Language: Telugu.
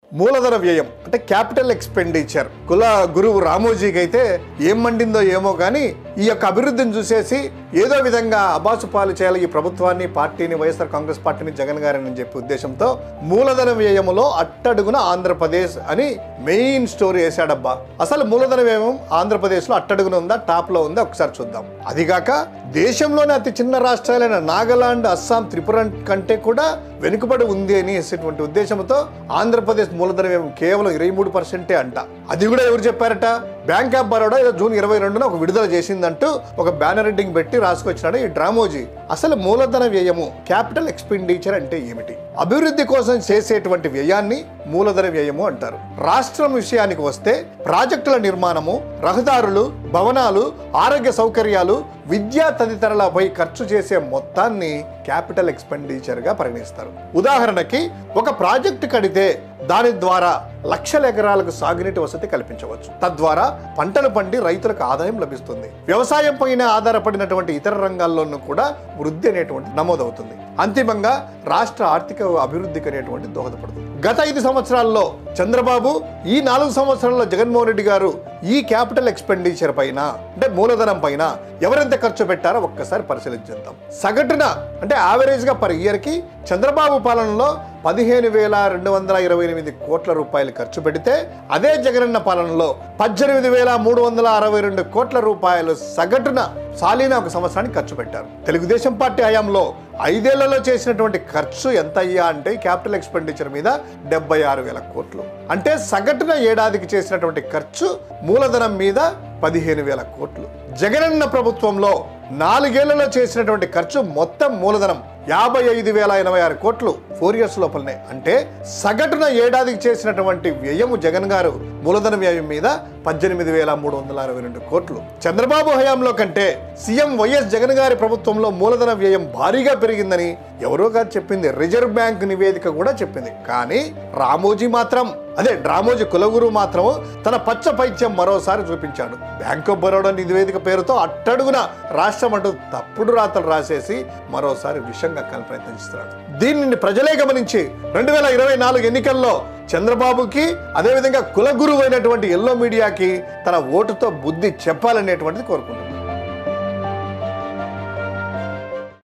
మూలధన వ్యయం అంటే క్యాపిటల్ ఎక్స్పెండిచర్ కుల గురువు రామోజీకి అయితే ఏం మండిందో ఏమో కానీ ఈ యొక్క అభివృద్ధిని చూసేసి ఏదో విధంగా అబాసు పాలు చేయాలి ఈ ప్రభుత్వాన్ని పార్టీని వైఎస్ఆర్ కాంగ్రెస్ పార్టీని జగన్ గారిని చెప్పే ఉద్దేశంతో మూలధన వ్యయములో అట్టడుగున ఆంధ్రప్రదేశ్ అని మెయిన్ స్టోరీ వేసాడబ్బా అసలు మూలధన వ్యయం ఆంధ్రప్రదేశ్లో అట్టడుగున ఉందా టాప్లో ఉందా ఒకసారి చూద్దాం అదిగాక దేశంలోనే అతి చిన్న రాష్ట్రాలైన నాగాలాండ్ అస్సాం త్రిపుర కంటే కూడా వెనుకబడి ఉంది అని వేసేటువంటి ఉద్దేశంతో ఆంధ్రప్రదేశ్ మూలధన వ్యయం కేవలం ఇరవై మూడు పర్సెంటే అంట అది కూడా ఎవరు చెప్పారట బ్యాంక్ ఆఫ్ బరోడా ఏదో జూన్ ఇరవై రెండున ఒక విడుదల చేసిందంటూ ఒక బ్యానర్ హెడ్డింగ్ పెట్టి రాసుకొచ్చినాడు ఈ డ్రామోజీ అసలు మూలధన వ్యయము క్యాపిటల్ ఎక్స్పెండిచర్ అంటే ఏమిటి అభివృద్ధి కోసం చేసేటువంటి వ్యయాన్ని మూలధన వ్యయము అంటారు రాష్ట్రం విషయానికి వస్తే ప్రాజెక్టుల నిర్మాణము రహదారులు భవనాలు ఆరోగ్య సౌకర్యాలు విద్యా తదితరాలపై ఖర్చు చేసే మొత్తాన్ని క్యాపిటల్ ఎక్స్పెండిచర్ గా పరిగణిస్తారు ఉదాహరణకి ఒక ప్రాజెక్టు కడితే దాని ద్వారా లక్షల ఎకరాలకు సాగునీటి వసతి కల్పించవచ్చు తద్వారా పంటలు పండి రైతులకు ఆదాయం లభిస్తుంది వ్యవసాయం పైన ఆధారపడినటువంటి ఇతర రంగాల్లోనూ కూడా వృద్ధి అనేటువంటి నమోదవుతుంది అంతిమంగా రాష్ట్ర ఆర్థిక అభివృద్ధికి అనేటువంటి దోహదపడుతుంది గత ఐదు సంవత్సరాల్లో చంద్రబాబు ఈ నాలుగు సంవత్సరాల్లో జగన్మోహన్ రెడ్డి గారు ఈ క్యాపిటల్ ఎక్స్పెండిచర్ పైన అంటే మూలధనం పైన ఎవరెంత ఖర్చు పెట్టారో ఒక్కసారి పరిశీలించేద్దాం సగటున అంటే యావరేజ్ గా పర్ ఇయర్ కి చంద్రబాబు పాలనలో పదిహేను వేల రెండు వందల ఇరవై ఎనిమిది కోట్ల రూపాయలు ఖర్చు పెడితే అదే జగనన్న పాలనలో పద్దెనిమిది వేల మూడు వందల అరవై రెండు కోట్ల రూపాయలు సగటున సాలీన ఒక సంవత్సరానికి ఖర్చు పెట్టారు తెలుగుదేశం పార్టీ హయాంలో ఐదేళ్లలో చేసినటువంటి ఖర్చు ఎంత అయ్యా అంటే క్యాపిటల్ ఎక్స్పెండిచర్ మీద డెబ్బై ఆరు వేల కోట్లు అంటే సగటున ఏడాదికి చేసినటువంటి ఖర్చు మూలధనం మీద పదిహేను వేల కోట్లు జగనన్న ప్రభుత్వంలో నాలుగేళ్లలో చేసినటువంటి ఖర్చు మొత్తం మూలధనం యాభై ఐదు వేల ఎనభై ఆరు కోట్లు ఫోర్ ఇయర్స్ లోపలనే అంటే సగటున ఏడాదికి చేసినటువంటి వ్యయము జగన్ గారు మూలధన వ్యయం మీద పద్దెనిమిది వేల మూడు వందల అరవై రెండు కోట్లు చంద్రబాబు హయాంలో కంటే సీఎం వైఎస్ జగన్ గారి ప్రభుత్వంలో మూలధన వ్యయం భారీగా పెరిగిందని ఎవరో కాదు చెప్పింది రిజర్వ్ బ్యాంక్ నివేదిక కూడా చెప్పింది కానీ రామోజీ మాత్రం అదే డ్రామోజీ కులగురు మాత్రం తన పచ్చ పైత్యం మరోసారి చూపించాడు బ్యాంక్ ఆఫ్ బరోడా నివేదిక పేరుతో అట్టడుగున రాష్ట్రం అంటూ తప్పుడు రాతలు రాసేసి మరోసారి విషంగా కల ప్రయత్నిస్తున్నాడు దీనిని ప్రజలే గమనించి రెండు వేల ఇరవై నాలుగు ఎన్నికల్లో చంద్రబాబుకి అదేవిధంగా కులగురువు అయినటువంటి ఎల్లో మీడియాకి తన ఓటుతో బుద్ధి చెప్పాలనేటువంటిది కోరుకుంటున్నాడు